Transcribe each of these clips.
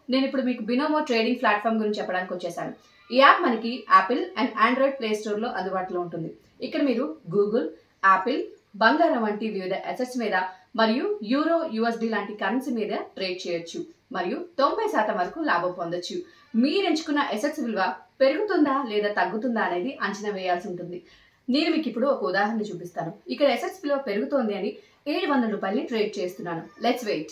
నేను ఇప్పుడు మీకు బినోమో ట్రేడింగ్ ప్లాట్ఫామ్ గురించి చెప్పడానికి వచ్చేసాను ఈ యాప్ మనకి Apple and Android play store లో అందుబాటులో ఉంటుంది ఇక్కడ మీరు గూగుల్ యాపిల్ బంగారం వంటి వివిధ అసెట్స్ మీద మరియు యూరో యుఎస్డి లాంటి కరెన్సీ మీద ట్రేడ్ చేయొచ్చు మరియు తొంభై శాతం వరకు లాభం పొందొచ్చు మీరు ఎంచుకున్న అసెట్స్ విలువ పెరుగుతుందా లేదా తగ్గుతుందా అనేది అంచనా వేయాల్సి ఉంటుంది నేను మీకు ఇప్పుడు ఒక ఉదాహరణ చూపిస్తాను ఇక్కడ అసెట్స్ విలువ పెరుగుతోంది అని ఏడు వందల రూపాయలని ట్రేడ్ చేస్తున్నాను లెట్స్ వెయిట్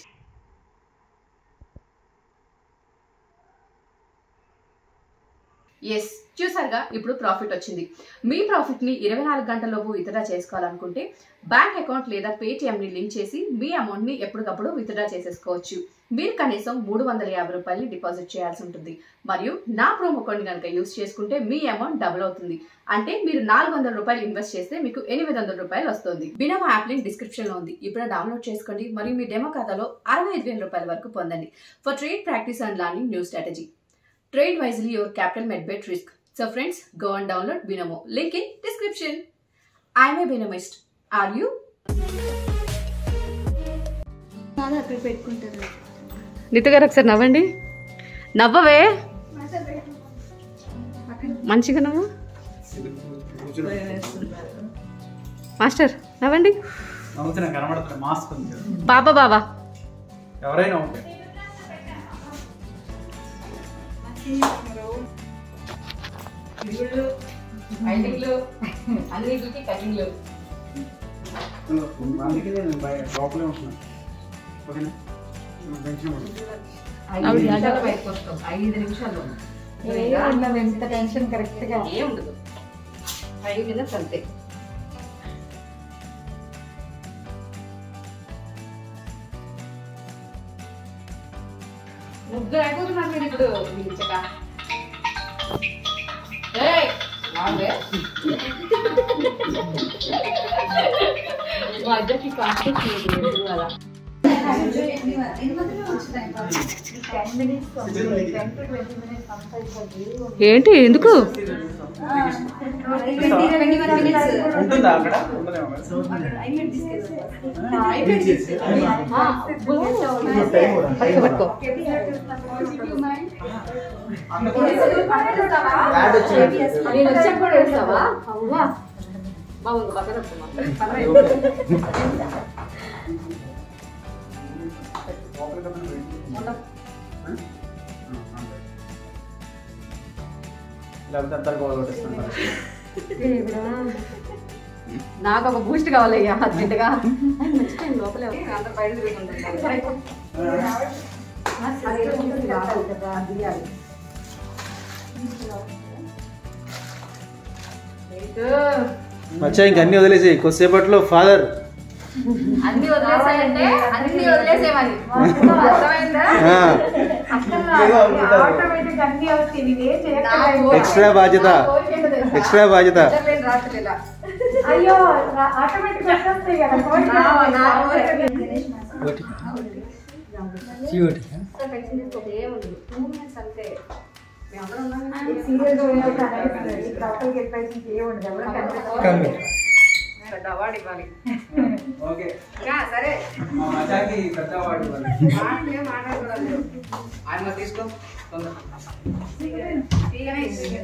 ఎస్ చూసారుగా ఇప్పుడు ప్రాఫిట్ వచ్చింది మీ ప్రాఫిట్ ని ఇరవై నాలుగు గంటలలోపు విత్డ్రా చేసుకోవాలనుకుంటే బ్యాంక్ అకౌంట్ లేదా పేటిఎం ని లింక్ చేసి మీ అమౌంట్ ని ఎప్పటికప్పుడు విత్డ్రా చేసేసుకోవచ్చు మీరు కనీసం మూడు వందల యాభై రూపాయలు డిపాజిట్ చేయాల్సి ఉంటుంది మరియు నా ప్రోమో కోడ్ కనుక యూస్ చేసుకుంటే మీ అమౌంట్ డబుల్ అవుతుంది అంటే మీరు నాలుగు వందల రూపాయలు ఇన్వెస్ట్ చేస్తే మీకు ఎనిమిది వందల రూపాయలు వస్తుంది బినోమా యాప్ లింక్ డిస్క్రిప్షన్ లో ఉంది ఇప్పుడు డౌన్లోడ్ చేసుకోండి మరియు మీ డెమో ఖాతాలో అరవై ఐదు వేల రూపాయల వరకు పొందండి for trade practice and learning new strategy Trade wisely your capital met bet risk. So friends, go and download Binomo. Link in description. I'm a Binomist. Are you? నాది అక్కడ పెట్టుకుంటారు నిత గారు ఒకసారి నవ్వండి నవ్వవే మంచిగా నవ్వు మాస్టర్ నవ్వండి నవ్వుతున్నా కనబడుతున్నా మాస్క్ ఉంది కదా. బాబా బాబా ఎవరైనా ఓకే అన్నిటికి కటింగ్లు అందుకే నేను బయ లోపలే ఉంటున్నాను ఓకేనా టెన్షన్ పడదు. ఐదు నిమిషాలు బయటకు వస్తాం ఐదు నిమిషాలు ఉండదు ఎంత టెన్షన్ కరెక్ట్ గా ఏం ఉండదు ఫైవ్ మినిట్స్ అంతే ముగ్గురు అయిపోతున్నారు మీరు ఇప్పుడు పిలిచక ఏయ్, రావే. మా అద్దకి కాస్త లేదు అలా ఏంటి ఎందుకు ఉంటుందా అక్కడ ఉండదేమో పట్టుకో పట్టుకో యాడ్ వచ్చింది నేను వచ్చాక కూడా వేస్తావా అవ్వా బాగుంది పక్కన పెట్టుకోమా. లేకపోతే అంతా గోల్ కొట్టేస్తున్నారు నాకు ఒక బూస్ట్ కావాలయ్యా అర్జెంటుగా మర్చిపోయింది లోపలే ఉంది. అందరూ బయట తిరుగుతుంటారు మచ్చా ఇంక అన్ని వదిలేసి కొద్దిసేపట్లో ఫాదర్ అన్ని వదిలేసాయంటే అన్ని వదిలేసేమని అర్థమైందా ఆటోమేటిక్ అన్ని అవుతాయి నేనేం నా చేయక్కర్లేదు. కోరిక- ఎక్స్ట్రా బాధ్యత. నా కోరిక ఏంటో తెలుసా? ఎక్స్ట్రా బాధ్యత. నిద్రలేని రాత్రులు ఇలా. అయ్యో ఆటోమేటిక్ వచ్చేస్తాయి కదా కోరిక. నా- నా కోరిక. అసలు టెన్షన్ తీసుకోకు, ఏముంది. Two minutes అంతే. మేమందరం ఉన్నాం కదా. సీరియల్ గా ఉన్నప్పుడు అనేస్తుంది. ఈ లోపలికి వెళ్ళిపోయి ఇంకేం ఉండదు. ఎవరు కనిపించరు. పెద్ద అవార్డు ఇవ్వాలి ఓకే ఇంకా సరే మా మజాకి పెద్ద వాడు ఇవ్వాలి. మాటలే మాట్లాడకూడదు ఆయన మరి తీసుకో తొందర. తీయనే ఇస్తుంది.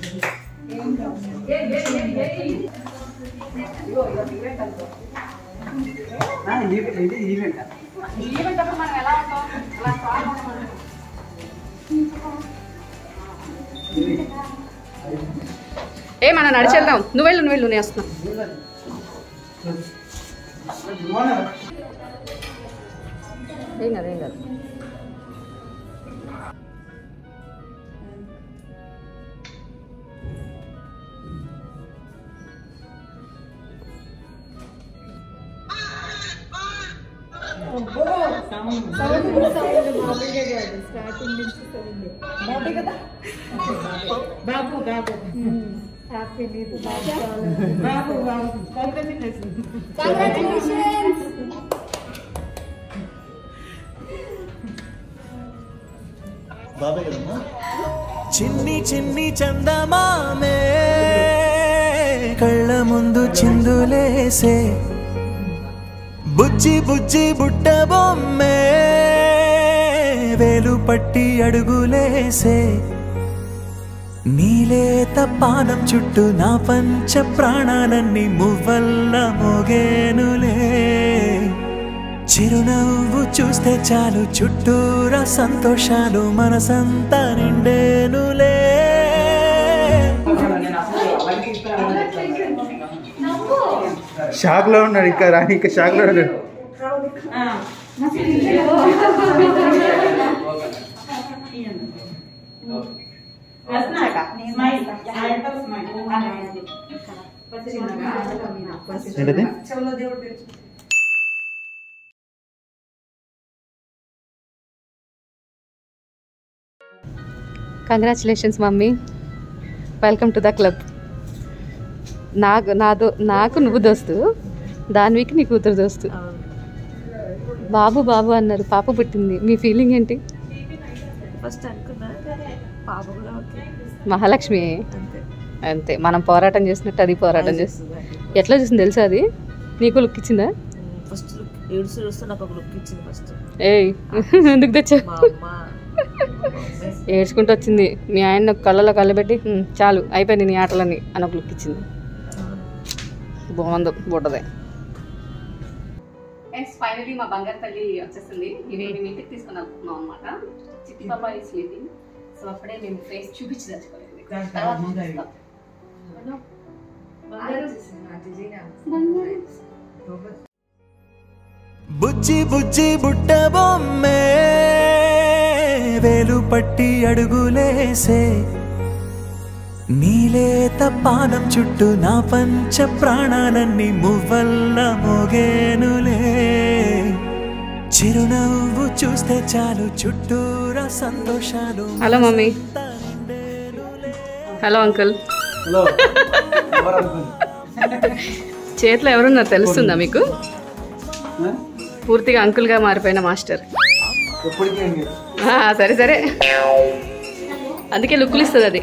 ఏ, ఏ, ఏ, ఏ, ఏ. ఇదిగో, ఇదిగో, ఈవెంట్ అనుకో. ఆ, ఇది ఇది ఈవెంట్ ఈవెంట్ అప్పుడు మనం ఎలా ఉంటాం అలా స్ట్రాంగ్ ఉంటాం ఏ మనం నడిచెళ్దాం నువ్వు వెళ్ళు నువ్వు వెళ్ళు నేను వస్తున్నా ఏం కాదు ఏం కాదు బాబు బాబు హ్యాపీ నీకు బాబు బాబు చిన్ని చిన్ని చందమామే కళ్ళ ముందు చిందులేసే బుజ్జి బుజ్జి బుట్ట బొమ్మే వేలు పట్టి అడుగులేసే నీలేత పానం చుట్టూ నా పంచ ప్రాణాలన్నీ మువ్వల్ల మోగేనులే చిరునవ్వు చూస్తే చాలు చుట్టూరా సంతోషాలు మనసంతా నిండేనులే షాక్ లో ఉన్నాడు ఇంకా రాని ఇంకా షాక్ లో ఉన్నాడు ఏంటది చెవులో దేవుడు పిలుచు congratulations mummy welcome to the club నాకు నాదో నాకు నువ్వు దోస్తు దానివికి నీ కూతురు దోస్తు బాబు బాబు అన్నారు పాప పుట్టింది మీ ఫీలింగ్ ఏంటి ఫస్ట్ అనుకున్నా పాప కూడా ఓకే మహాలక్ష్మి అంతే అంతే మనం పోరాటం చేసినట్టు అది పోరాటం చేస్తుంది ఎట్లా చూసింది తెలుసా అది నీకు లుక్ ఇచ్చిందా ఫస్ట్ లుక్ ఏడుస్తూ ఏడుస్తూ నాకు ఒక లుక్ ఇచ్చింది ఫస్ట్ ఏయ్ ఎందుకు తెచ్చా మా అమ్మ ఏడ్చుకుంటూ వచ్చింది మీ ఆయన కళ్ళలో కళ్ళు పెట్టి "ఉమ్, చాలు అయిపోయింది నీ ఆటలని అని ఒక లుక్ ఇచ్చింది బాగుంది బుడ్డదే ఫైనలీ మా బంగారు తల్లి వచ్చేసింది ఇది మేము ఇంటికి తీసుకుని వెళ్తున్నాం అనమాట చిట్టి పాప ఈ స్లీపింగ్ సో అప్పుడే మేము ఫేస్ చూపించి తెచ్చుకోలేదు తర్వాత చూపిస్తాం. బుజ్జి బుజ్జి బుట్ట బొమ్మే వేలు పట్టి అడుగులేసే నీలేత పానం చుట్టూ నా పంచ ప్రాణాలన్నీ మువ్వల్ల మోగేనులే చిరునవ్వు చూస్తే చాలు చుట్టూరా సంతోషాలు hello mummy hello uncle hello చేతిలో ఎవరున్నారు తెలుస్తుందా మీకు ఆ? పూర్తిగా అంకుల్గా మారిపోయిన మాస్టర్ ఎప్పటికీ అండి ఆ, సరే సరే అందుకే లుక్కులు ఇస్తుంది అది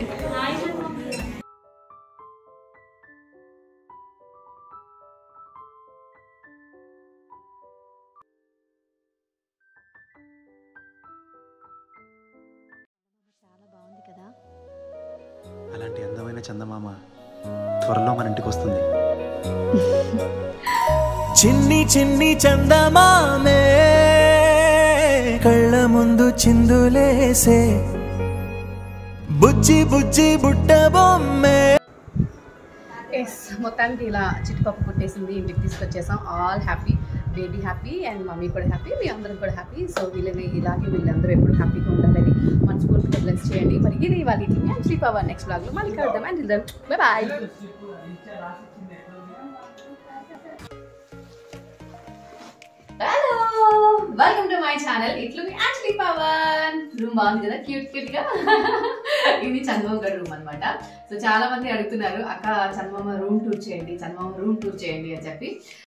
అలాంటి అందమైన చందమామ త్వరలో మన ఇంటికి వస్తుంది చిన్ని చిన్ని చందమామే కళ్ళ ముందు చిందులేసే బుజ్జి బుజ్జి బుట్ట బొమ్మే ఎస్ మొత్తానికి ఇలా చిట్టుపప్పు పుట్టేసింది ఇంటికి తీసుకొచ్చేసాం all happy baby happy and mummy కూడా హ్యాపీ మీ అందరం కూడా హ్యాపీ సో వీళ్ళని ఇలాగే వీళ్ళందరూ ఎప్పుడు హ్యాపీగా ఉండాలని మనస్ఫూర్తిగా బ్లెస్ చేయండి మరి ఇది వాళ్ళ ఇట్లా అండ్ స్లీప్ అవర్ నెక్స్ట్ బ్లాగ్లో మళ్ళీ కలుద్దాం and bye bye hello welcome to my channel ఇట్లు మీ యాక్చువల్లీ పవన్ రూమ్ బాగుంది కదా క్యూట్ క్యూట్ గా ఇది చందమామ గారి రూమ్ అన్నమాట సో చాలా మంది అడుగుతున్నారు అక్క చందమామ రూమ్ టూర్ చేయండి చందమామ రూమ్ టూర్ చేయండి అని చెప్పి